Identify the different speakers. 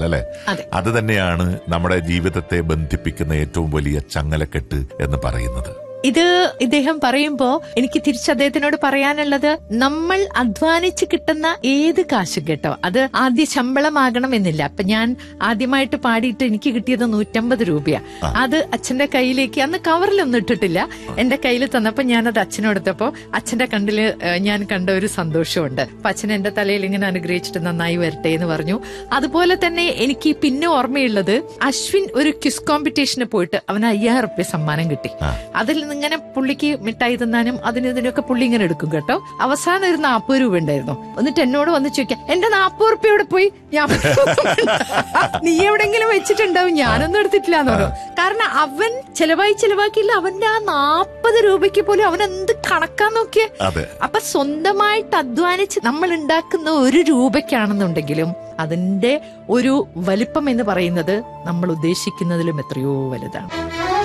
Speaker 1: കഴിഞ്ഞാൽ അല്ലെ
Speaker 2: അതെ.
Speaker 1: അത് തന്നെയാണ് നമ്മുടെ ജീവിതത്തെ ബന്ധിപ്പിക്കുന്ന ഏറ്റവും വലിയ ചങ്ങലക്കെട്ട് എന്ന് പറയുന്നത്
Speaker 2: ഇത് ഇദ്ദേഹം പറയുമ്പോ എനിക്ക് തിരിച്ച് അദ്ദേഹത്തിനോട് പറയാനുള്ളത് നമ്മൾ അധ്വാനിച്ച് കിട്ടുന്ന ഏത് കാശും കേട്ടോ അത് ആദ്യ ശമ്പളമാകണം എന്നില്ല അപ്പൊ ഞാൻ ആദ്യമായിട്ട് പാടിയിട്ട് എനിക്ക് കിട്ടിയത് നൂറ്റമ്പത് രൂപയാ അത് അച്ഛന്റെ കയ്യിലേക്ക് അന്ന് കവറിലൊന്നും ഇട്ടിട്ടില്ല എന്റെ കയ്യിൽ തന്നപ്പോ ഞാനത് അച്ഛനോടുത്തപ്പോ അച്ഛന്റെ കണ്ടില് ഏഹ്, ഞാൻ കണ്ട ഒരു സന്തോഷമുണ്ട് അപ്പൊ അച്ഛൻ എന്റെ തലയിൽ ഇങ്ങനെ അനുഗ്രഹിച്ചിട്ട് നന്നായി വരട്ടെ എന്ന് പറഞ്ഞു അതുപോലെ തന്നെ എനിക്ക് പിന്നെ ഓർമ്മയുള്ളത് അശ്വിൻ ഒരു ക്വിസ് കോമ്പറ്റീഷന് പോയിട്ട് അവന് അയ്യായിരം റുപ്യ സമ്മാനം കിട്ടി അതിൽ നിന്ന് ഇങ്ങനെ പുള്ളിക്ക് മിഠായി തന്നാനും അതിന് ഇതിനൊക്കെ പുള്ളി ഇങ്ങനെ എടുക്കും കേട്ടോ അവസാനം ഒരു നാപ്പത് രൂപ ഉണ്ടായിരുന്നു എന്നിട്ട് എന്നോട് വന്ന് ചോദിക്കാം എന്റെ നാപ്പത് റുപ്യ എവിടെ പോയി ഞാൻ നീ എവിടെങ്കിലും വെച്ചിട്ടുണ്ടാവും ഞാനൊന്നും എടുത്തിട്ടില്ല എന്ന് പറഞ്ഞു കാരണം അവൻ ചെലവായി ചെലവാക്കിയില്ല അവന്റെ ആ നാപ്പത് രൂപയ്ക്ക് പോലും അവൻ എന്ത് കണക്കാൻ നോക്കിയേ
Speaker 1: അതെ
Speaker 2: അപ്പൊ സ്വന്തമായിട്ട് അധ്വാനിച്ച് നമ്മൾ ഉണ്ടാക്കുന്ന ഒരു രൂപയ്ക്കാണെന്നുണ്ടെങ്കിലും അതിന്റെ ഒരു വലിപ്പം എന്ന് പറയുന്നത് നമ്മൾ ഉദ്ദേശിക്കുന്നതിലും എത്രയോ വലുതാണ്